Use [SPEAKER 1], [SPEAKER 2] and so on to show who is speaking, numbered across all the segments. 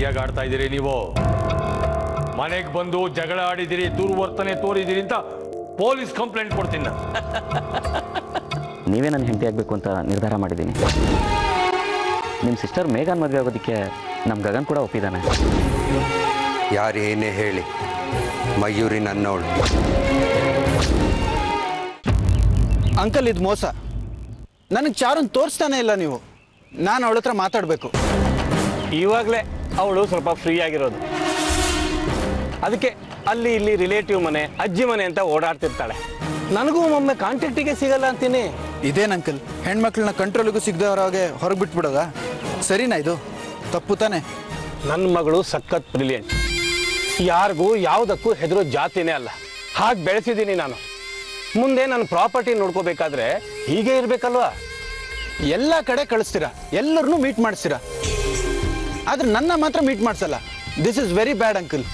[SPEAKER 1] ಸರಿಯಾಗಿ ಆಡ್ತಾ ಇದ್ದೀರಿ ನೀವು ಮನೆಗೆ ಬಂದು ಜಗಳ ಆಡಿದಿರಿ ದುರ್ವರ್ತನೆ ತೋರಿದಿರಿ ಅಂತ ಪೊಲೀಸ್ ಕಂಪ್ಲೇಂಟ್ ಕೊಡ್ತೀನಿ ನಾನು
[SPEAKER 2] ನೀವೇ ನನ್ನ ಹೆಂಡತಿ ಆಗಬೇಕು ಅಂತ ನಿರ್ಧಾರ ಮಾಡಿದ್ದೀನಿ ನಿಮ್ಮ ಸಿಸ್ಟರ್ ಮೇಘಾನ್ ಮದುವೆ ಆಗೋದಕ್ಕೆ ನಮ್ಮ ಗಗನ್ ಕೂಡ ಒಪ್ಪಿದ್ದಾನೆ
[SPEAKER 3] ಯಾರು ಏನೇ ಹೇಳಿ ಮಯೂರಿ ನನ್ನವಳು
[SPEAKER 4] ಅಂಕಲ್ ಇದು ಮೋಸ ನನಗೆ ಚಾರನ್ ತೋರಿಸ್ತಾನೆ ಇಲ್ಲ ನೀವು ನಾನು ಅವಳ ಹತ್ರ ಮಾತಾಡಬೇಕು
[SPEAKER 5] ಇವಾಗಲೇ ಅವಳು ಸ್ವಲ್ಪ ಫ್ರೀ ಆಗಿರೋದು ಅದಕ್ಕೆ ಅಲ್ಲಿ ಇಲ್ಲಿ ರಿಲೇಟಿವ್ ಮನೆ ಅಜ್ಜಿ ಮನೆ ಅಂತ ಓಡಾಡ್ತಿರ್ತಾಳೆ ನನಗೂ ಒಮ್ಮೊಮ್ಮೆ ಕಾಂಟ್ಯಾಕ್ಟಿಗೆ ಸಿಗಲ್ಲ ಅಂತೀನಿ
[SPEAKER 4] ಇದೇನು ಅಂಕಲ್ ಹೆಣ್ಮಕ್ಳನ್ನ ಕಂಟ್ರೋಲಿಗೂ ಸಿಗದವರಾಗೆ ಹೊರಗೆ ಬಿಟ್ಬಿಡೋದಾ ಸರಿನಾ ಇದು ತಪ್ಪು ತಾನೆ
[SPEAKER 5] ನನ್ನ ಮಗಳು ಸಖತ್ ಬ್ರಿಲಿಯಂಟ್ ಯಾರಿಗೂ ಯಾವುದಕ್ಕೂ ಹೆದರೋ ಜಾತಿನೇ ಅಲ್ಲ ಹಾಗೆ ಬೆಳೆಸಿದ್ದೀನಿ ನಾನು ಮುಂದೆ ನನ್ನ ಪ್ರಾಪರ್ಟಿ ನೋಡ್ಕೋಬೇಕಾದ್ರೆ ಹೀಗೆ ಇರಬೇಕಲ್ವಾ
[SPEAKER 4] ಎಲ್ಲ ಕಡೆ ಕಳಿಸ್ತೀರಾ ಎಲ್ಲರನ್ನೂ ಮೀಟ್ ಮಾಡಿಸ್ತೀರಾ ಆದ್ರೆ ನನ್ನ ಮಾತ್ರ ಮೀಟ್ ಮಾಡಿಸಲ್ಲ this is very bad uncle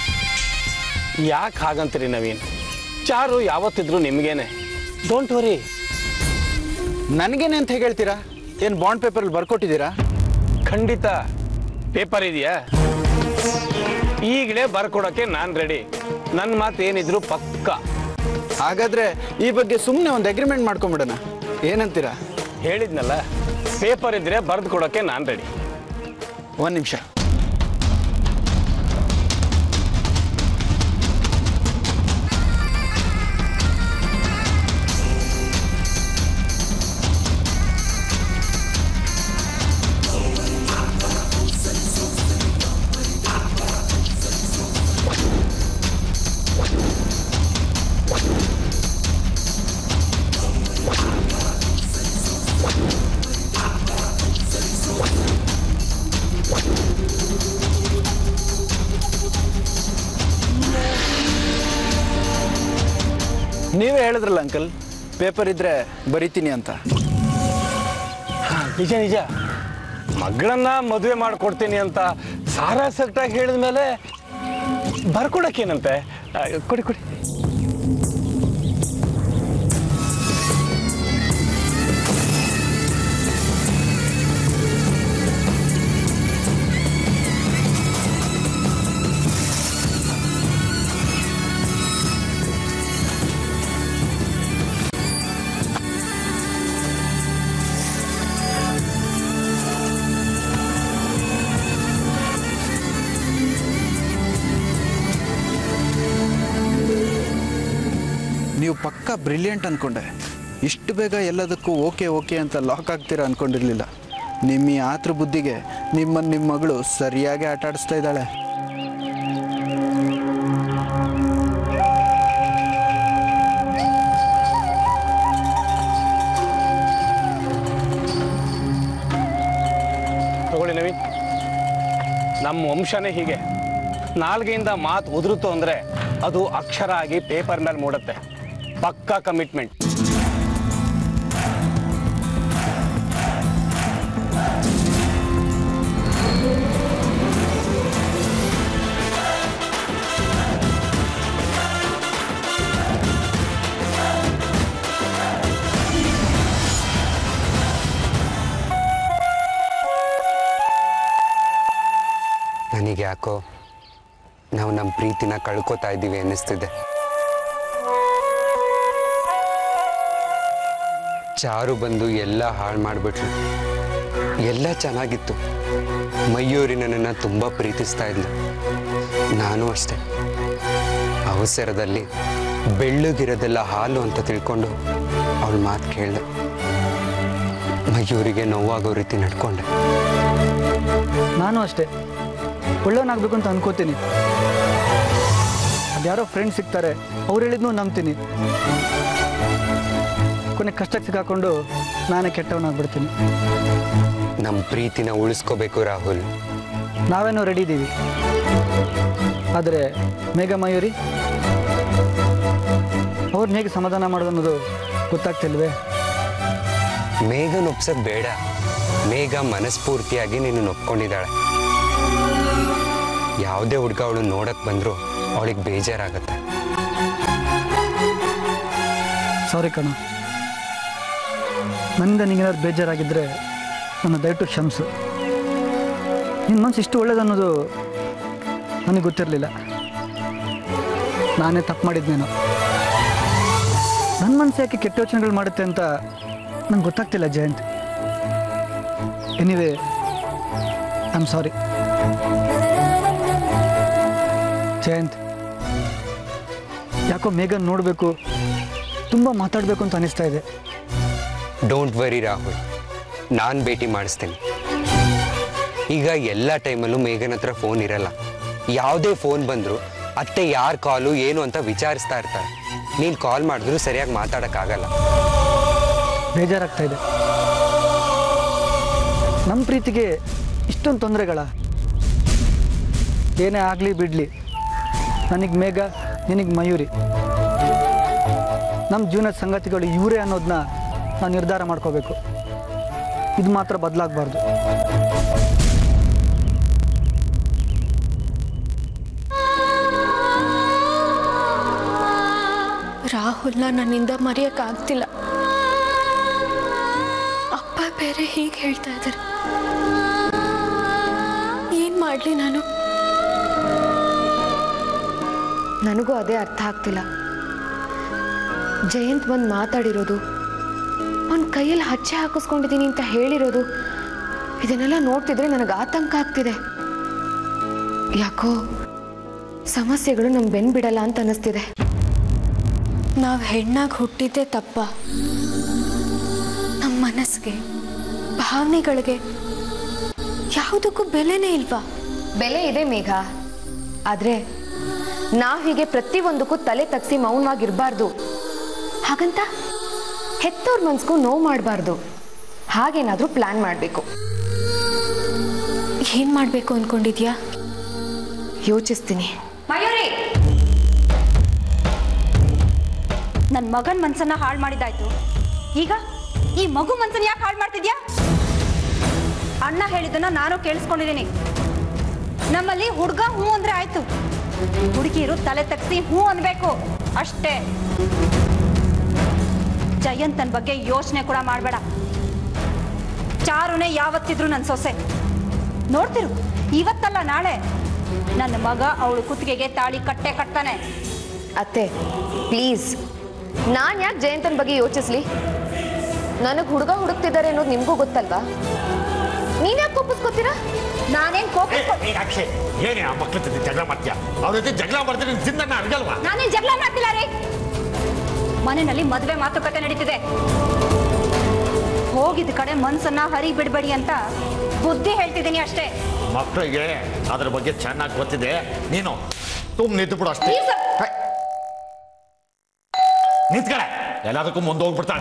[SPEAKER 5] ಯಾಕೆ ಹಾಗಂತೀರಿ ನವೀನ್ ಚಾರು ಯಾವತ್ತಿದ್ರು ನಿಮಗೇನೆ ಡೋಂಟ್ ವರಿ
[SPEAKER 4] ನನಗೇನೆ ಅಂತ ಹೇಗೆ ಹೇಳ್ತೀರಾ ಏನು ಬಾಂಡ್ ಪೇಪರಲ್ಲಿ ಬರ್ಕೊಟ್ಟಿದ್ದೀರಾ
[SPEAKER 5] ಖಂಡಿತ ಪೇಪರ್ ಇದೆಯಾ ಈಗಲೇ ಬರ್ಕೊಡೋಕ್ಕೆ ನಾನು ರೆಡಿ ನನ್ನ ಮಾತು ಏನಿದ್ರು ಪಕ್ಕ
[SPEAKER 4] ಹಾಗಾದ್ರೆ ಈ ಬಗ್ಗೆ ಸುಮ್ಮನೆ ಒಂದು ಅಗ್ರಿಮೆಂಟ್ ಮಾಡ್ಕೊಂಬಿಡೋಣ ಏನಂತೀರಾ
[SPEAKER 5] ಹೇಳಿದ್ನಲ್ಲ ಪೇಪರ್ ಇದ್ರೆ ಬರೆದು ಕೊಡೋಕ್ಕೆ ನಾನು ರೆಡಿ
[SPEAKER 4] ಒಂದು ನಿಮಿಷ ನೀವೇ ಹೇಳಿದ್ರಲ್ಲ ಅಂಕಲ್ ಪೇಪರ್ ಇದ್ರೆ ಬರಿತೀನಿ ಅಂತ
[SPEAKER 5] ನಿಜ ನಿಜ ಮಗಳನ್ನ ಮದುವೆ ಮಾಡಿಕೊಡ್ತೀನಿ ಅಂತ ಸಾರಾ ಸಟ್ಟಾಗಿ ಹೇಳಿದ ಮೇಲೆ ಬರ್ಕೊಡಕ್ಕೇನಂತೆ ಆ, ಕೊಡಿ ಕೊಡಿ
[SPEAKER 4] ನೀವು ಪಕ್ಕ ಬ್ರಿಲಿಯಂಟ್ ಅನ್ಕೊಂಡೆ ಇಷ್ಟು ಬೇಗ ಎಲ್ಲದಕ್ಕೂ ಓಕೆ ಓಕೆ ಅಂತ ಲಾಕ್ ಆಗ್ತೀರಾ ಅನ್ಕೊಂಡಿರ್ಲಿಲ್ಲ ನಿಮ್ಮ ಈ ಆತ್ರ ಬುದ್ಧಿಗೆ ನಿಮ್ಮನ್ನು ನಿಮ್ಮ ಮಗಳು ಸರಿಯಾಗಿ ಆಟ ಆಡಿಸ್ತಾ ಇದ್ದಾಳೆ
[SPEAKER 5] ತಗೊಳ್ಳಿ ನವೀನ್ ನಮ್ಮ ವಂಶನೇ ಹೀಗೆ ನಾಲ್ಗೆಯಿಂದ ಮಾತು ಉದುರುತ್ತು ಅಂದ್ರೆ ಅದು ಅಕ್ಷರ ಆಗಿ ಪೇಪರ್ ಮೇಲೆ ಮೂಡುತ್ತೆ ಪಕ್ಕಾ ಕಮಿಟ್ಮೆಂಟ್
[SPEAKER 3] ನನಗೆ ಯಾಕೋ ನಾವು ನಮ್ಮ ಪ್ರೀತಿನ ಕಳ್ಕೊತಾ ಇದ್ದೀವಿ ಅನ್ನಿಸ್ತಿದೆ ಚಾರು ಬಂದು ಎಲ್ಲ ಹಾಳು ಮಾಡಿಬಿಟ್ರು ಎಲ್ಲ ಚೆನ್ನಾಗಿತ್ತು ಮಯೂರಿ ನನ್ನನ್ನು ತುಂಬ ಪ್ರೀತಿಸ್ತಾ ಇದ್ಲು ನಾನು ಅಷ್ಟೆ ಅವಸರದಲ್ಲಿ ಬೆಳ್ಳಗಿರೋದೆಲ್ಲ ಹಾಲು ಅಂತ ತಿಳ್ಕೊಂಡು ಅವಳ ಮಾತು ಕೇಳಿದೆ ಮಯೂರಿಗೆ ನೋವಾಗೋ ರೀತಿ ನಡ್ಕೊಂಡೆ
[SPEAKER 6] ನಾನು ಅಷ್ಟೇ ಒಳ್ಳೆಯವನಾಗಬೇಕು ಅಂತ ಅನ್ಕೋತೀನಿ ಅದ್ಯಾರೋ ಫ್ರೆಂಡ್ ಸಿಗ್ತಾರೆ ಅವ್ರು ಹೇಳಿದ್ನು ನಂಬ್ತೀನಿ ಕೊನೆ ಕಷ್ಟಕ್ಕೆ ಸಿಕ್ಕಾಕೊಂಡು ನಾನೇ ಕೆಟ್ಟವನಾಗ್ಬಿಡ್ತೀನಿ
[SPEAKER 3] ನಮ್ಮ ಪ್ರೀತಿನ ಉಳಿಸ್ಕೋಬೇಕು ರಾಹುಲ್
[SPEAKER 6] ನಾವೇನೋ ರೆಡಿ ಇದ್ದೀವಿ ಆದರೆ ಮೇಘ ಮಯೂರಿ ಅವ್ರನ್ನ ಹೇಗೆ ಸಮಾಧಾನ ಮಾಡೋದು ಅನ್ನೋದು ಗೊತ್ತಾಗ್ತಿಲ್ವೇ
[SPEAKER 3] ಮೇಘನ್ ಒಪ್ಸೋದು ಬೇಡ ಮೇಘ ಮನಸ್ಫೂರ್ತಿಯಾಗಿ ನೀನು ಒಪ್ಕೊಂಡಿದ್ದಾಳೆ ಯಾವುದೇ ಹುಡುಗ ಅವಳು ನೋಡಕ್ ಬಂದ್ರು ಅವಳಿಗೆ ಬೇಜಾರಾಗತ್ತೆ
[SPEAKER 6] ಸಾರಿ ಕಣ ನನ್ನಿಂದ ನಿಂಗೇನಾದ್ರು ಬೇಜಾರಾಗಿದ್ದರೆ ನನ್ನ ದಯವಿಟ್ಟು ಕ್ಷಮಿಸು ನಿನ್ನ ಮನಸ್ಸು ಇಷ್ಟು ಒಳ್ಳೇದನ್ನೋದು ನನಗೆ ಗೊತ್ತಿರಲಿಲ್ಲ ನಾನೇ ತಪ್ಪು ಮಾಡಿದ್ನೇನೋ ನನ್ನ ಮನಸ್ಸು ಯಾಕೆ ಕೆಟ್ಟ ಯೋಚನೆಗಳು ಮಾಡುತ್ತೆ ಅಂತ ನಂಗೆ ಗೊತ್ತಾಗ್ತಿಲ್ಲ Jayanth anyway I am sorry Jayanth ಯಾಕೋ ಮೇಘನ್ ನೋಡಬೇಕು ತುಂಬ ಮಾತಾಡಬೇಕು ಅಂತ ಅನಿಸ್ತಾ ಇದೆ
[SPEAKER 3] ಡೋಂಟ್ ವರಿ ರಾಹುಲ್ ನಾನು ಭೇಟಿ ಮಾಡಿಸ್ತೀನಿ ಈಗ ಎಲ್ಲ ಟೈಮಲ್ಲೂ ಮೇಘನ್ ಹತ್ರ ಫೋನ್ ಇರಲ್ಲ ಯಾವುದೇ ಫೋನ್ ಬಂದರೂ ಅತ್ತೆ ಯಾರ ಕಾಲು ಏನು ಅಂತ ವಿಚಾರಿಸ್ತಾ ಇರ್ತಾರೆ ನೀನು ಕಾಲ್ ಮಾಡಿದ್ರು ಸರಿಯಾಗಿ ಮಾತಾಡೋಕ್ಕಾಗಲ್ಲ
[SPEAKER 6] ಬೇಜಾರಾಗ್ತಾ ಇದೆ ನಮ್ಮ ಪ್ರೀತಿಗೆ ಇಷ್ಟೊಂದು ತೊಂದರೆಗಳ ಏನೇ ಆಗಲಿ ಬಿಡಲಿ ನನಗೆ ಮೇಘ ನಿನಗೆ ಮಯೂರಿ ನಮ್ಮ ಜೀವನದ ಸಂಗತಿಗಳು ಇವರೇ ಅನ್ನೋದನ್ನ ನಾನು ನಿರ್ಧಾರ ಮಾಡ್ಕೋಬೇಕು ಇದು ಮಾತ್ರ ಬದಲಾಗಬಾರ್ದು
[SPEAKER 7] ರಾಹುಲ್ನ ನನ್ನಿಂದ ಮರೆಯೋಕ್ಕಾಗ್ತಿಲ್ಲ ಅಪ್ಪ ಬೇರೆ ಹೀಗೆ ಹೇಳ್ತಾ ಇದ್ದಾರೆ ಏನ್ ಮಾಡ್ಲಿ ನಾನು
[SPEAKER 8] ನನಗೂ ಅದೇ ಅರ್ಥ ಆಗ್ತಿಲ್ಲ ಜಯಂತ್ ಬಂದು ಮಾತಾಡಿರೋದು ಅವನ ಕೈಯಲ್ಲಿ ಹಚ್ಚೆ ಹಾಕಿಸ್ಕೊಂಡಿದ್ದೀನಿ ಅಂತ ಹೇಳಿರೋದು ಇದನ್ನೆಲ್ಲ ನೋಡ್ತಿದ್ರೆ ನನಗೆ ಆತಂಕ ಆಗ್ತಿದೆ ಯಾಕೋ ಸಮಸ್ಯೆಗಳು ನಮ್ ಬೆನ್ ಬಿಡಲ್ಲ ಅಂತ ಅನಿಸ್ತಿದೆ
[SPEAKER 7] ನಾವು ಹೆಣ್ಣಾಗಿ ಹುಟ್ಟಿದ್ದೇ ತಪ್ಪ ನಮ್ಮ ಮನಸ್ಸಿಗೆ ಭಾವನೆಗಳಿಗೆ ಯಾವುದಕ್ಕೂ ಬೆಲೆನೇ ಇಲ್ವಾ
[SPEAKER 8] ಬೆಲೆ ಇದೆ ಮೇಘ ಆದ್ರೆ ನಾವ್ ಹೀಗೆ ಪ್ರತಿಯೊಂದಕ್ಕೂ ತಲೆ ತಗ್ಸಿ ಮೌನವಾಗಿರ್ಬಾರ್ದು ಹಾಗಂತ ಹೆತ್ತೋರ್ ಮನ್ಸ್ಗೂ ನೋವು ಮಾಡಬಾರ್ದು ಹಾಗೇನಾದ್ರೂ ಪ್ಲಾನ್ ಮಾಡಬೇಕು
[SPEAKER 7] ಏನ್ ಮಾಡ್ಬೇಕು ಅನ್ಕೊಂಡಿದ್ಯಾ
[SPEAKER 8] ಯೋಚಿಸ್ತೀನಿ
[SPEAKER 9] ಮಯೂರಿ ನನ್ನ ಮಗನ ಮನ್ಸನ್ನ ಹಾಳು ಮಾಡಿದ್ದಾಯ್ತು ಈಗ ಈ ಮಗು ಮನ್ಸನ್ನ ಯಾಕೆ ಹಾಳು ಮಾಡ್ತಿದ್ಯಾ ಅಣ್ಣ ಹೇಳಿದ್ದನ್ನ ನಾನು ಕೇಳಿಸ್ಕೊಂಡಿದ್ದೀನಿ ನಮ್ಮಲ್ಲಿ ಹುಡುಗ ಹ್ಞೂ ಅಂದ್ರೆ ಆಯ್ತು ಹುಡುಗಿಯರು ತಲೆ ತಗ್ಸಿ ಹ್ಞೂ ಅನ್ಬೇಕು ಅಷ್ಟೇ ಜಯಂತನ್ ಬಗ್ಗೆ ಯೋಚನೆ ಕೂಡ ಮಾಡಬೇಡ ಚಾರುನೇ ಯಾವತ್ತಿದ್ರು ನನ್ನ ಸೊಸೆ ನೋಡ್ತಿರು ಇವತ್ತಲ್ಲ ನಾಳೆ ನನ್ನ ಮಗ ಅವಳು ಕುತ್ತಿಗೆಗೆ ತಾಳಿ ಕಟ್ಟೆ ಕಟ್ತಾನೆ
[SPEAKER 8] ಅತ್ತೆ ಪ್ಲೀಸ್ ನಾನ್ ಯಾಕೆ ಜಯಂತನ್ ಬಗ್ಗೆ ಯೋಚಿಸ್ಲಿ ನನಗೆ ಹುಡುಗ ಹುಡುಕ್ತಿದ್ದಾರೆ ಅನ್ನೋದು ನಿಮ್ಗೂ ಗೊತ್ತಲ್ವಾ ನೀನ್ ಯಾಕೆ ಕೋಪಿಸ್ಕೋತೀರಾ
[SPEAKER 9] ನಾನೇನ್ ಕೋಪ
[SPEAKER 1] ಅಕ್ಷಯ್ ಏನೇ ಆ ಮಕ್ಳ ಜೊತೆ ಜಗಳ ಮಾಡ್ತೀಯ ಅವ್ರ ಜೊತೆ ಜಗಳ ಮಾಡ್ತಾರೆ ಜಿಂದನ್ನ ಅರ್ಗಲ್ವಾ
[SPEAKER 9] ನಾನೇನ್ ಜಗಳ ಮಾಡ್ತಿಲ್ಲ ರೀ ಮನೆಯಲ್ಲಿ ಮದುವೆ ಮಾತುಕತೆ ನಡೀತಿದೆ ಹೋಗಿದ ಕಡೆ ಮನ್ಸನ್ನ ಹರಿ ಬಿಡ್ಬೇಡಿ ಅಂತ ಬುದ್ಧಿ ಹೇಳ್ತಿದ್ದೀನಿ ಅಷ್ಟೇ
[SPEAKER 1] ಮಕ್ಕಳಿಗೆ ಅದ್ರ ಬಗ್ಗೆ ಚೆನ್ನಾಗಿ ಗೊತ್ತಿದೆ ನೀನು ತುಂಬ ನಿಂತು ಬಿಡು ಅಷ್ಟೇ
[SPEAKER 9] Please, sir.
[SPEAKER 1] ಹೇ. ನಿಂತ್ಕಡೆ ಎಲ್ಲದಕ್ಕೂ ಮುಂದೆ ಹೋಗ್ಬಿಡ್ತಾಳೆ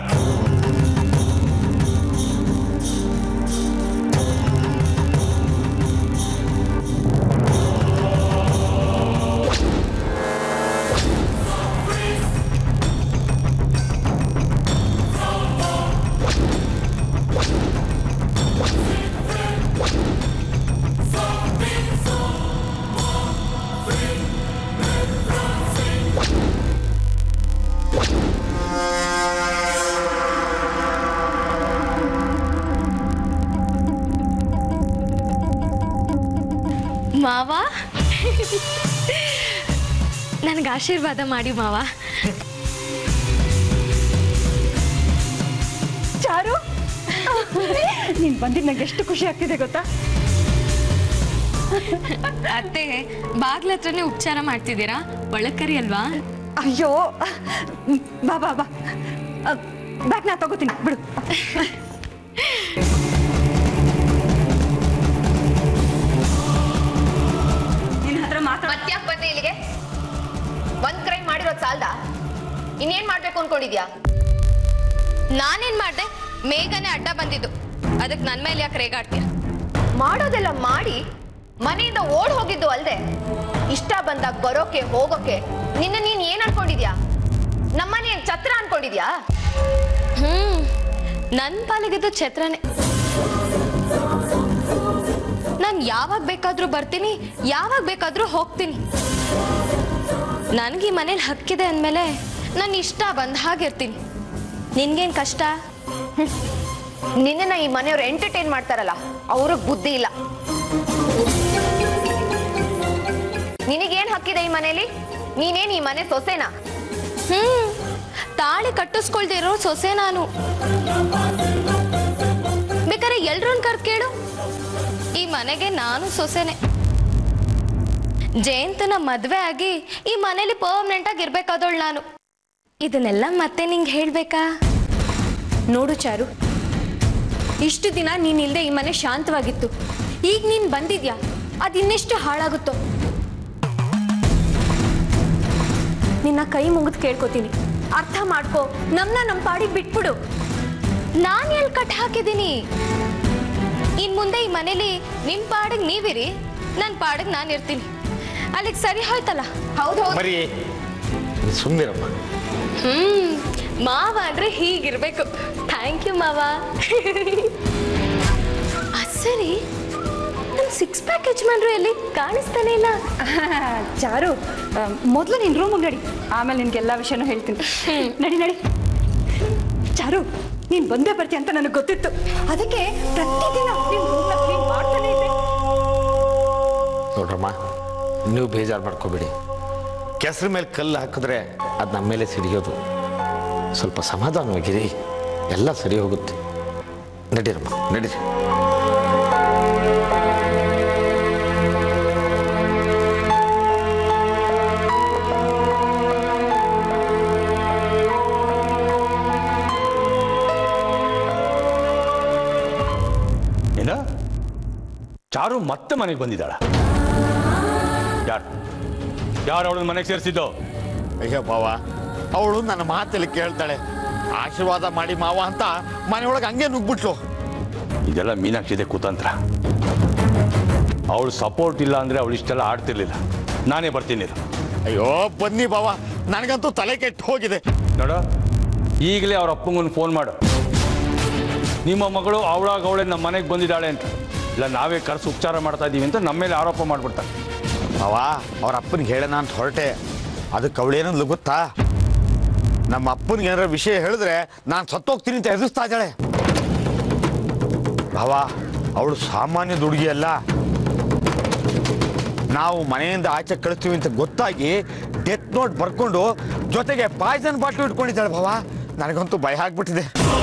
[SPEAKER 7] ಮಾವ ನನಗೆ ಆಶೀರ್ವಾದ ಮಾಡಿ ಮಾವ
[SPEAKER 9] ಚಾರು ನೀನ್ ಬಂದಿದ್ ನಂಗೆ ಎಷ್ಟು ಖುಷಿ ಆಗ್ತಿದೆ ಗೊತ್ತಾ
[SPEAKER 7] ಅತ್ತೆ ಬಾಗ್ಲ ಹತ್ರನೇ ಉಪಚಾರ ಮಾಡ್ತಿದ್ದೀರಾ ಒಳಕರಿ ಅಲ್ವಾ
[SPEAKER 9] ಅಯ್ಯೋ ಬಾ ಬಾ ಬಾ ಬ್ಯಾಗ್ ನಾ ತಗೋತೀನಿ ಬಿಡು ನಿನ್ ಹತ್ರ ಮಾತಾಡ
[SPEAKER 8] ಮತ್ತ್ಯಾಕ್ ಬಂದೆ ಇಲ್ಲಿಗೆ ಒಂದ್ ಕ್ರೈಮ್ ಮಾಡಿರೋದ್ ಸಾಲ್ದ ಇನ್ನೇನ್ ಮಾಡ್ಬೇಕು ಅನ್ಕೊಂಡಿದ್ಯಾ
[SPEAKER 7] ನಾನೇನ್ ಮಾಡ್ದೆ ಮೇಘನೆ ಅಡ್ಡ ಬಂದಿದ್ದು ಅದಕ್ಕೆ ನನ್ನ ಮೇಲೆ ಯಾಕೆ ರೇಗಾಡ್ತೀಯ
[SPEAKER 8] ಮಾಡೋದೆಲ್ಲ ಮಾಡಿ ಮನೆಯಿಂದ ಓಡ್ ಹೋಗಿದ್ದು ಅಲ್ದೆ ಇಷ್ಟ ಬಂದಾಗ ಬರೋಕೆ ಹೋಗೋಕೆ ನಿನ್ನ ನೀನ್ ಏನ್ ಅನ್ಕೊಂಡಿದ್ಯಾ ನಮ್ಮನೆ ಏನ್ ಛತ್ರ ಅನ್ಕೊಂಡಿದ್ಯಾ
[SPEAKER 7] ಹ್ಮ್ ನನ್ನ ಪಾಲಿಗಿದ್ದು ಛತ್ರನೇ ನಾನು ಯಾವಾಗ ಬೇಕಾದ್ರೂ ಬರ್ತೀನಿ ಯಾವಾಗ ಬೇಕಾದ್ರೂ ಹೋಗ್ತೀನಿ ನನಗೆ ಈ ಮನೇಲಿ ಹಕ್ಕಿದೆ ಅಂದಮೇಲೆ ನಾನು ಇಷ್ಟ ಬಂದ ಹಾಗಿರ್ತೀನಿ ನಿನ್ಗೇನು ಕಷ್ಟ
[SPEAKER 8] ನಿನ್ನನ್ನ ಈ ಮನೆಯವ್ರು ಎಂಟರ್ಟೈನ್ ಮಾಡ್ತಾರಲ್ಲ ಅವ್ರಿಗೆ ಬುದ್ಧಿ ಇಲ್ಲ
[SPEAKER 7] ಹಕ್ಕಿದೆ ಈ ಮನೇಲಿ ನೀನೇನ್ ಈ ಮನೆ ಸೊಸೆನಾ ಹ್ಮ್ ತಾಳಿ ಕಟ್ಟಿಸ್ಕೊಳ್ದೆ ಇರೋ ಸೊಸೆ ನಾನು ಬೇಕಾದ್ರೆ ಎಲ್ರನ್ ಕರ್ ಕೇಳು ಈ ಮನೆಗೆ ನಾನು ಸೊಸೆನೆ ಜಯಂತನ ಮದ್ವೆ ಆಗಿ ಈ ಮನೇಲಿ ಪರ್ಮನೆಂಟ್ ಆಗಿ ಇರ್ಬೇಕಾದವಳು ನಾನು ಇದನ್ನೆಲ್ಲ ಮತ್ತೆ ನಿಂಗೆ ಹೇಳ್ಬೇಕಾ
[SPEAKER 9] ನೋಡು ಚಾರು ಇಷ್ಟು ದಿನ ನೀನಿಲ್ದೆ ಈ ಮನೆ ಶಾಂತವಾಗಿತ್ತು ಈಗ ನೀನು ಬಂದಿದ್ಯಾ ಅದಿನ್ನೆಷ್ಟು ಹಾಳಾಗುತ್ತೋ ನಿನ್ನ ಕೈ ಮುಗಿದು ಕೇಳ್ಕೊತೀನಿ ಅರ್ಥ ಮಾಡ್ಕೋ ನಮ್ಮನ್ನ ನಮ್ಮ ಪಾಡಿಗೆ ಬಿಟ್ಬಿಡು
[SPEAKER 7] ನಾನು ಎಲ್ಲಿ ಕಟ್ ಹಾಕಿದ್ದೀನಿ ಇನ್ ಮುಂದೆ ಈ ಮನೇಲಿ ನಿಮ್ ಪಾಡಿಗೆ ನೀವಿರಿ ನನ್ನ ಪಾಡಿಗೆ ನಾನು ಇರ್ತೀನಿ ಅಲ್ಲಿಗೆ ಸರಿ ಹೋಯ್ತಲ್ಲ ಹೌದು ಹೌದು
[SPEAKER 1] ಮರಿ ಸುಮ್ಮನಿರಮ್ಮ
[SPEAKER 7] ಹ್ಮ್ ಮಾವ ಅಂದ್ರೆ ಹೀಗಿರ್ಬೇಕು ಥ್ಯಾಂಕ್ ಯು ಮಾವ ಅದ್ ಸರಿ ನಮ್ ಸಿಕ್ಸ್ ಪ್ಯಾಕ್ ಯಜಮಾನ್ರು ಎಲ್ಲಿ ಕಾಣಿಸ್ತಾನೆ ಇಲ್ಲ
[SPEAKER 9] ಚಾರು ಮೊದಲು ನಿನ್ನ ರೂಮಿಗೆ ನಡಿ ಆಮೇಲೆ ನಿನ್ಗೆಲ್ಲ ವಿಷಯನೂ ಹೇಳ್ತೀನಿ ನಡಿ ನಡಿ ಚಾರು ನೀನು ಬಂದೇ ಬರ್ತೀಯ ಅಂತ ನನಗೆ ಗೊತ್ತಿತ್ತು ಅದಕ್ಕೆ ಪ್ರತಿದಿನ ನಿನ್ roomನ clean ಮಾಡ್ತಾನೆ ಇದ್ದೆ
[SPEAKER 1] ನೋಡ್ರಮ್ಮ ನೀವು ಬೇಜಾರು ಮಾಡ್ಕೋಬೇಡಿ ಕೆಸರು ಮೇಲೆ ಕಲ್ಲು ಹಾಕಿದ್ರೆ ಅದು ನಮ್ಮ ಮೇಲೆ ಸಿಡಿಯೋದು ಸ್ವಲ್ಪ ಸಮಾಧಾನವಾಗಿರಿ ಎಲ್ಲ ಸರಿ ಹೋಗುತ್ತೆ ನಡೀರಮ್ಮ ನಡೀರಿ ಏನ ಚಾರು ಮತ್ತೆ ಮನೆಗೆ ಬಂದಿದ್ದಾಳ ಯಾರು ಯಾರು ಅವಳನ್ನ ಮನೆಗೆ ಸೇರಿಸಿದ್ದು
[SPEAKER 10] ಅಯ್ಯೋ ಮಾವ ಅವಳು ನನ್ನ ಮಾತಲ್ಲಿ ಕೇಳ್ತಾಳೆ ಆಶೀರ್ವಾದ ಮಾಡಿ ಮಾವ ಅಂತ ಮನೆಯೊಳಗೆ ಹಂಗೆ ನುಗ್ಬಿಟ್ಲು
[SPEAKER 1] ಇದೆಲ್ಲ ಮೀನಾಕ್ಷಿದೆ ಕುತಂತ್ರ ಅವಳು ಸಪೋರ್ಟ್ ಇಲ್ಲ ಅಂದ್ರೆ ಅವಳು ಇಷ್ಟೆಲ್ಲ ಆಡ್ತಿರ್ಲಿಲ್ಲ ನಾನೇ ಬರ್ತೀನಿ ಇರು.
[SPEAKER 10] ಅಯ್ಯೋ ಬನ್ನಿ ಬಾವ ನನಗಂತೂ ತಲೆ ಕೆಟ್ಟು ಹೋಗಿದೆ
[SPEAKER 1] ನೋಡ ಈಗಲೇ ಅವ್ರ ಅಪ್ಪಂಗನ್ ಫೋನ್ ಮಾಡು ನಿಮ್ಮ ಮಗಳು ಅವಳಾಗ ಅವಳೆ ನಮ್ಮ ಮನೆಗೆ ಬಂದಿದ್ದಾಳೆ ಅಂತ ಇಲ್ಲ ನಾವೇ ಕರ್ಸಿ ಉಪಚಾರ ಮಾಡ್ತಾ ಇದ್ದೀವಿ ಅಂತ ನಮ್ಮ ಮೇಲೆ ಆರೋಪ ಮಾಡ್ಬಿಡ್ತಾರೆ
[SPEAKER 10] ಮಾವ ಅವ್ರ ಅಪ್ಪನಿಗೆ ಹೇಳೋಣ ಅಂತ ಹೊರಟೆ ಅದಕ್ಕೆ ಅವಳೇನಂದ್ಲು ಗೊತ್ತಾ ನಮ್ಮ ಅಪ್ಪನಿಗೆ ಏನಾರ ವಿಷಯ ಹೇಳಿದ್ರೆ ನಾನು ಸತ್ತೋಗ್ತೀನಿ ಅಂತ ಹೆದರ್ಸ್ತಾ ಇದ್ದಾಳೆ ಭಾವ ಅವಳು ಸಾಮಾನ್ಯ ಹುಡುಗಿ ಅಲ್ಲ ನಾವು ಮನೆಯಿಂದ ಆಚೆ ಕಳಿಸ್ತೀವಿ ಅಂತ ಗೊತ್ತಾಗಿ ಡೆತ್ ನೋಟ್ ಬರ್ಕೊಂಡು ಜೊತೆಗೆ ಪಾಯ್ಸನ್ ಬಾಟ್ಲು ಇಟ್ಕೊಂಡಿದ್ದಾಳೆ ಭಾವ ನನಗಂತೂ ಭಯ ಆಗ್ಬಿಟ್ಟಿದೆ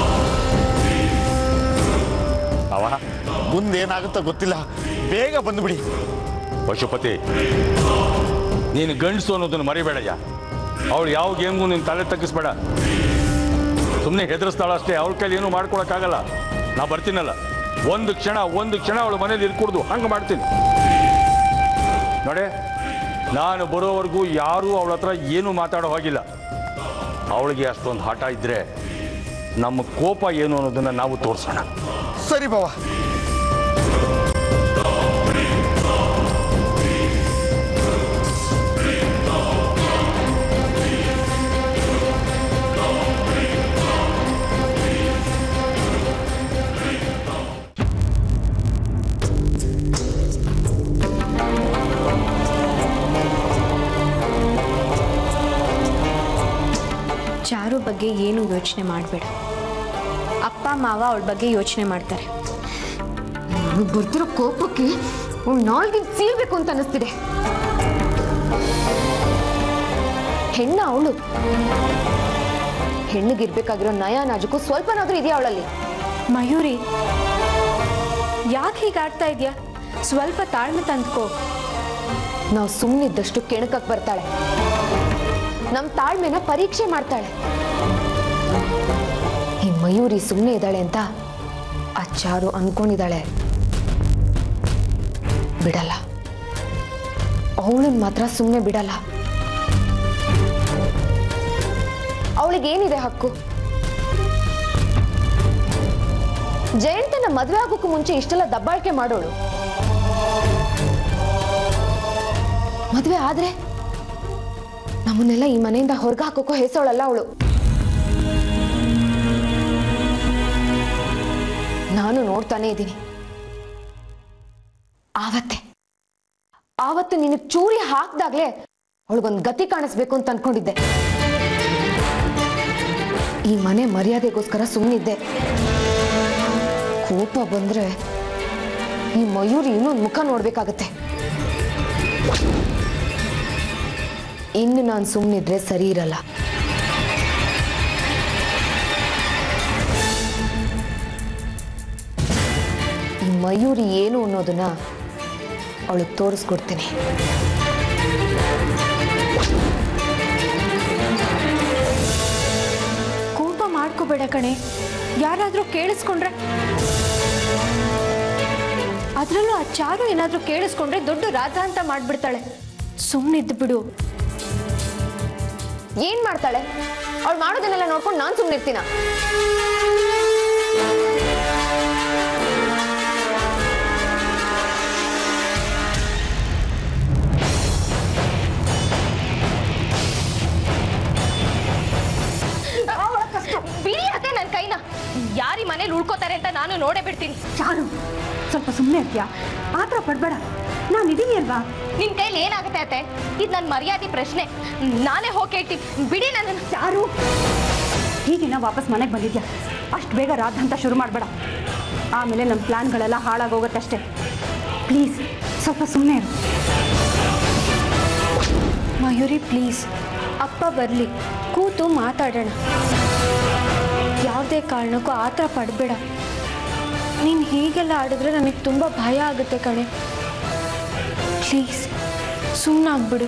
[SPEAKER 10] ಭಾವ ಮುಂದೆ ಏನಾಗುತ್ತೋ ಗೊತ್ತಿಲ್ಲ ಬೇಗ ಬಂದ್ಬಿಡಿ
[SPEAKER 1] ಪಶುಪತಿ ನೀನು ಗಂಡಸು ಅನ್ನೋದನ್ನು ಮರಿಬೇಡಯ್ಯ ಅವಳು ಯಾವ ಗೇಮ್ಗೂ ನೀನು ತಲೆ ತಗ್ಗಿಸ್ಬೇಡ ಸುಮ್ಮನೆ ಹೆದರಿಸ್ತಾಳ ಅಷ್ಟೇ ಅವಳ ಕೈಲಿ ಏನೂ ಮಾಡ್ಕೊಳಕ್ಕಾಗಲ್ಲ ನಾ ಬರ್ತೀನಲ್ಲ ಒಂದು ಕ್ಷಣ ಒಂದು ಕ್ಷಣ ಅವಳು ಮನೇಲಿ ಇರ್ಕೂಡ್ದು ಹಂಗೆ ಮಾಡ್ತೀನಿ ನೋಡೆ ನಾನು ಬರೋವರೆಗೂ ಯಾರೂ ಅವಳ ಹತ್ರ ಏನೂ ಮಾತಾಡೋ ಹೋಗಿಲ್ಲ ಅವಳಿಗೆ ಅಷ್ಟೊಂದು ಹಠ ಇದ್ರೆ ನಮ್ಮ ಕೋಪ ಏನು ಅನ್ನೋದನ್ನ ನಾವು ತೋರಿಸೋಣ
[SPEAKER 10] ಸರಿ ಬಾವ
[SPEAKER 9] ಚಾರು ಬಗ್ಗೆ ಏನು ಯೋಚನೆ ಮಾಡಬೇಡ ಅಪ್ಪ ಮಾವ ಅವಳ ಬಗ್ಗೆ ಯೋಚನೆ ಮಾಡ್ತಾರೆ
[SPEAKER 8] ನನಗೆ ಬರ್ತಿರೋ ಕೋಪಕ್ಕೆ ಅವ್ಳು ನಾಲ್ಗೆ ಸೀಳ್ಬೇಕು ಅಂತ ಅನಿಸ್ತಿದೆ ಹೆಣ್ಣ ಅವಳು ಹೆಣ್ಣಿಗಿರ್ಬೇಕಾಗಿರೋ ನಯ ನಾಜುಕು ಸ್ವಲ್ಪನಾದ್ರೂ ಇದೆಯಾ ಅವಳಲ್ಲಿ
[SPEAKER 9] ಮಯೂರಿ ಯಾಕೆ ಹೀಗೆ ಆಡ್ತಾ ಇದೆಯಾ ಸ್ವಲ್ಪ ತಾಳ್ಮೆ ತಂದ್ಕೋ
[SPEAKER 8] ನಾವು ಸುಮ್ಮನಿದ್ದಷ್ಟು ಕೆಣಕಕ್ ಬರ್ತಾಳೆ ನಮ್ಮ ತಾಳ್ಮೆನ ಪರೀಕ್ಷೆ ಮಾಡ್ತಾಳೆ ಈ ಮಯೂರಿ ಸುಮ್ಮನೆ ಇದ್ದಾಳೆ ಅಂತ ಆ ಚಾರು ಅನ್ಕೊಂಡಿದ್ದಾಳೆ ಬಿಡಲ್ಲ ಅವಳನ್ನ ಮಾತ್ರ ಸುಮ್ಮನೆ ಬಿಡಲ್ಲ ಅವಳಿಗೇನಿದೆ ಹಕ್ಕು ಜಯಂತನ ಮದುವೆ ಆಗೋಕ್ಕೂ ಮುಂಚೆ ಇಷ್ಟೆಲ್ಲ ದಬ್ಬಾಳಿಕೆ ಮಾಡೋಳು ಮದುವೆ ಆದ್ರೆ ನಮ್ಮನ್ನೆಲ್ಲ ಈ ಮನೆಯಿಂದ ಹೊರಗೆ ಹಾಕೋಕೋ ಹೆಸೋಳಲ್ಲ ಅವಳು ನಾನು ನೋಡ್ತಾನೆ ಇದ್ದೀನಿ ಆವತ್ತೆ ಆವತ್ತು ನಿನಗೆ ಚೂರಿ ಹಾಕ್ದಾಗ್ಲೇ ಅವಳಿಗೊಂದು ಗತಿ ಕಾಣಿಸ್ಬೇಕು ಅಂತ ಅನ್ಕೊಂಡಿದ್ದೆ ಈ ಮನೆ ಮರ್ಯಾದೆಗೋಸ್ಕರ ಸುಮ್ಮನಿದ್ದೆ ಕೋಪ ಬಂದ್ರೆ ಈ ಮಯೂರಿ ಇನ್ನೊಂದು ಮುಖ ನೋಡ್ಬೇಕಾಗತ್ತೆ ಇನ್ನು ನಾನು ಸುಮ್ಮನಿದ್ರೆ ಸರಿ ಇರಲ್ಲ ಈ ಮಯೂರಿ ಏನು ಅನ್ನೋದನ್ನ ಅವಳಿಗೆ ತೋರಿಸ್ಕೊಡ್ತೀನಿ
[SPEAKER 9] ಕೋಪ ಮಾಡ್ಕೋಬೇಡ ಕಣೆ ಯಾರಾದರೂ ಕೇಳಿಸ್ಕೊಂಡ್ರೆ ಅದರಲ್ಲೂ ಆ ಚಾರು ಏನಾದರೂ ಕೇಳಿಸ್ಕೊಂಡ್ರೆ ದೊಡ್ಡ ರಾಧ ಅಂತ ಮಾಡ್ಬಿಡ್ತಾಳೆ ಸುಮ್ಮನಿದ್ದು ಬಿಡು
[SPEAKER 8] ಏನ್ ಮಾಡ್ತಾಳೆ ಅವಳು ಮಾಡೋದನ್ನೆಲ್ಲ ನೋಡ್ಕೊಂಡು ನಾನು ಸುಮ್ಮನೆ ಇರ್ತೀನ
[SPEAKER 7] ಬಿಡಿ ಅತ್ತೆ ನನ್ನ ಕೈನ ಯಾರಿ ಮನೇಲಿ ಉಳ್ಕೋತಾರೆ ಅಂತ ನಾನು ನೋಡೇ ಬಿಡ್ತೀನಿ
[SPEAKER 9] ಚಾರು ಸ್ವಲ್ಪ ಸುಮ್ಮನೆ ಇರ್ತೀಯಾ ಆ ಥರ ಪಡ್ಬೇಡ ನಾನು ಇದೀನಿ ಅಲ್ವಾ
[SPEAKER 7] ನಿನ್ ಕೈಲಿ ಏನಾಗುತ್ತೆ ಅತ್ತೆ ಇದು ನನ್ನ ಮರ್ಯಾದೆ ಪ್ರಶ್ನೆ ನಾನೇ ಹೋಗಿ ಕೇಳ್ತೀನಿ ಬಿಡಿ ನನ್ನ
[SPEAKER 9] ಚಾರು ಹೀಗಿನ ವಾಪಸ್ ಮನೆಗೆ ಬಂದಿದ್ಯಾ ಅಷ್ಟು ಬೇಗ ರಾಧ ಅಂತ ಶುರು ಮಾಡಬೇಡ ಆಮೇಲೆ ನಮ್ಮ ಪ್ಲ್ಯಾನ್ಗಳೆಲ್ಲ ಹಾಳಾಗೋಗುತ್ತಷ್ಟೇ ಪ್ಲೀಸ್ ಸ್ವಲ್ಪ ಸುಮ್ಮನೆ ಇರು ಮಯೂರಿ ಪ್ಲೀಸ್ ಅಪ್ಪ ಬರಲಿ ಕೂತು ಮಾತಾಡೋಣ ಯಾವುದೇ ಕಾರಣಕ್ಕೂ ಆ ಥರ ಪಡಬೇಡ ನೀನು ಹೀಗೆಲ್ಲ ಆಡಿದ್ರೆ ನನಗೆ ತುಂಬ ಭಯ ಆಗುತ್ತೆ ಕಣೆ ಪ್ಲೀಸ್ ಸುಮ್ಮನಾಗ್ಬಿಡು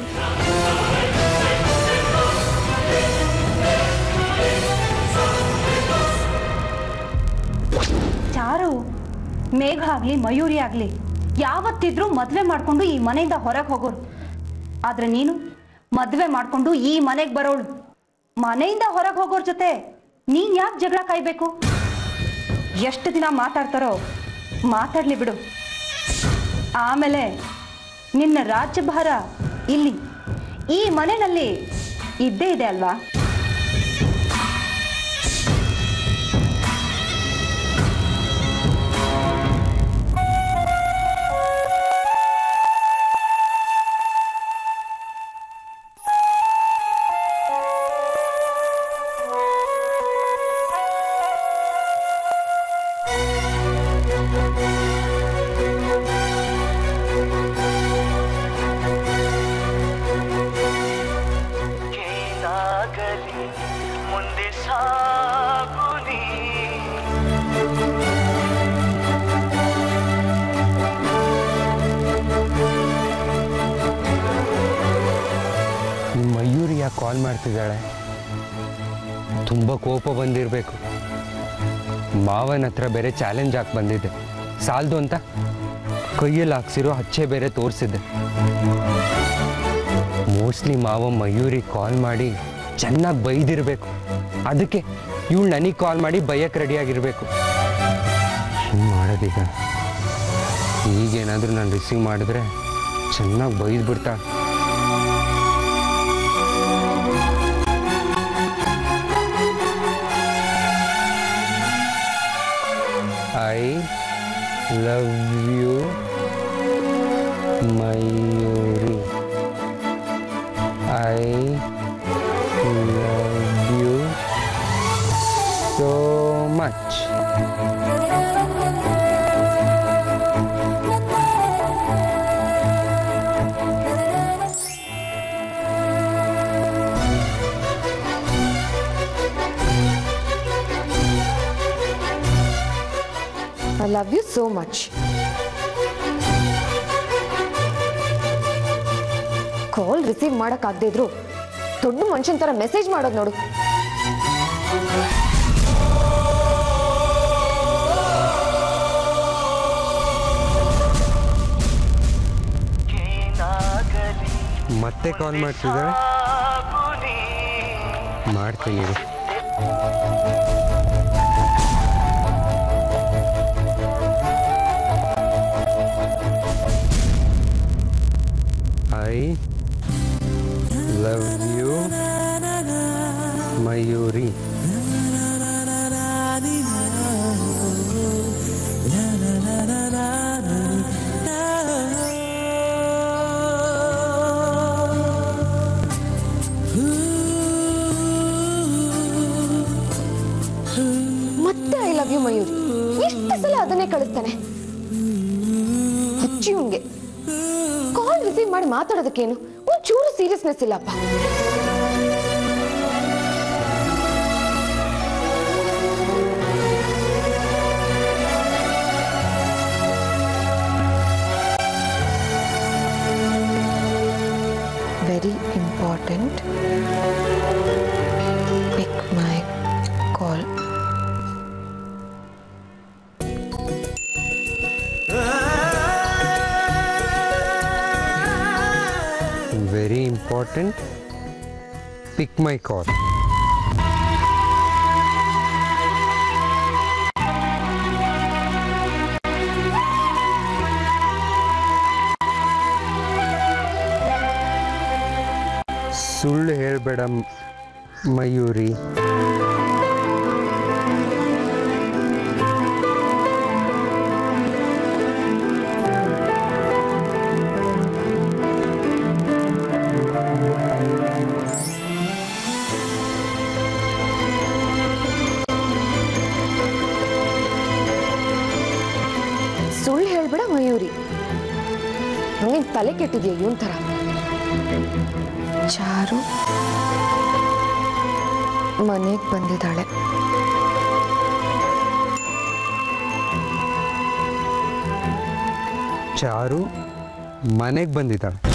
[SPEAKER 9] ಚಾರು ಮೇಘ ಆಗಲಿ ಮಯೂರಿ ಆಗಲಿ ಯಾವತ್ತಿದ್ರೂ ಮದುವೆ ಮಾಡಿಕೊಂಡು ಈ ಮನೆಯಿಂದ ಹೊರಗೆ ಹೋಗೋರು ಆದ್ರೆ ನೀನು ಮದುವೆ ಮಾಡಿಕೊಂಡು ಈ ಮನೆಗೆ ಬರೋಳು ಮನೆಯಿಂದ ಹೊರಗೆ ಹೋಗೋರ್ ಜೊತೆ ನೀನ್ ಯಾಕೆ ಜಗಳ ಕಾಯ್ಬೇಕು ಎಷ್ಟು ದಿನ ಮಾತಾಡ್ತಾರೋ ಮಾತಾಡ್ಲಿ ಬಿಡು ಆಮೇಲೆ ನಿನ್ನ ರಾಜ್ಯಭಾರ ಇಲ್ಲಿ ಈ ಮನೆಯಲ್ಲಿ ಇದ್ದೇ ಇದೆ ಅಲ್ವಾ
[SPEAKER 11] ಏನಾಗಲಿ ಮುಂದೆ ಸಾಗುನಿ
[SPEAKER 3] ನಿಮ್ಮ ಮಯೂರಿ ಯಾಕೆ ಕಾಲ್ ಮಾಡ್ತಿದ್ದಾಳೆ ತುಂಬ ಕೋಪ ಬಂದಿರಬೇಕು ಮಾವನ ಹತ್ರ ಬೇರೆ ಚಾಲೆಂಜ್ ಹಾಕಿ ಬಂದಿದ್ದೆ ಸಾಲದು ಅಂತ ಕೈಯಲ್ಲಿ ಹಾಕ್ಸಿರೋ ಹಚ್ಚೆ ಬೇರೆ ತೋರಿಸಿದ್ದೆ ಮೋಸ್ಟ್ಲಿ ಮಾವ ಮಯೂರಿ ಕಾಲ್ ಮಾಡಿ ಚೆನ್ನಾಗಿ ಬೈದಿರಬೇಕು ಅದಕ್ಕೆ ಇವಳು ನನಗೆ ಕಾಲ್ ಮಾಡಿ ಬೈಯಕ್ಕೆ ರೆಡಿಯಾಗಿರಬೇಕು ಹಿಂಗೆ ಮಾಡೋದೀಗ ಈಗೇನಾದರೂ ನಾನು ರಿಸೀವ್ ಮಾಡಿದ್ರೆ ಚೆನ್ನಾಗಿ ಬೈದು ಬಿಡ್ತಾಳೆ I love you, Mayuri. I love you so much.
[SPEAKER 8] I love you so much call receive ಮಾಡೋಕ್ಕಾಗದೇ ಇದ್ರು ದೊಡ್ಡ ಮನುಷ್ಯನ ಥರ ಮೆಸೇಜ್ ಮಾಡೋದು ನೋಡು
[SPEAKER 11] ಏನಾಗಲಿ
[SPEAKER 3] ಮತ್ತೆ ಕಾಲ್ ಮಾಡ್ತಿದ್ದಾರೆ
[SPEAKER 11] ಸಾಗುನಿ
[SPEAKER 3] ಮಾಡ್ತೀನಿ ಇರು. I love you, Mayuri.
[SPEAKER 8] ಮತ್ತೆ ಐ ಲವ್ ಯು ಮಯೂರಿ ಎಷ್ಟು ಸಲ ಅದನ್ನೇ ಕಳಿಸ್ತಾನೆ ಹುಚ್ಚಿ ಅವ್ನ್ಗೆ ಕಾಲ್ ರಿಸೀವ್ ಮಾಡಿ ಮಾತಾಡೋದಕ್ಕೇನು ಒಂಚೂರು ಸೀರಿಯಸ್ನೆಸ್ ಇಲ್ಲಪ್ಪ very important pick my call
[SPEAKER 3] very important pick my call ಸುಳ್ಳು ಹೇಳ್ಬೇಡ ಮ್- ಮಯೂರಿ
[SPEAKER 8] ಸುಳ್ಳು ಹೇಳ್ಬೇಡ ಮಯೂರಿ ನೀನ್ ತಲೆ ಕೆಟ್ಟಿದ್ಯಾ ಇವನ್ ಥರ ಚಾರು ಮನೆಗೆ ಬಂದಿದ್ದಾಳೆ
[SPEAKER 3] ಚಾರು ಮನೆಗೆ ಬಂದಿದ್ದಾಳೆ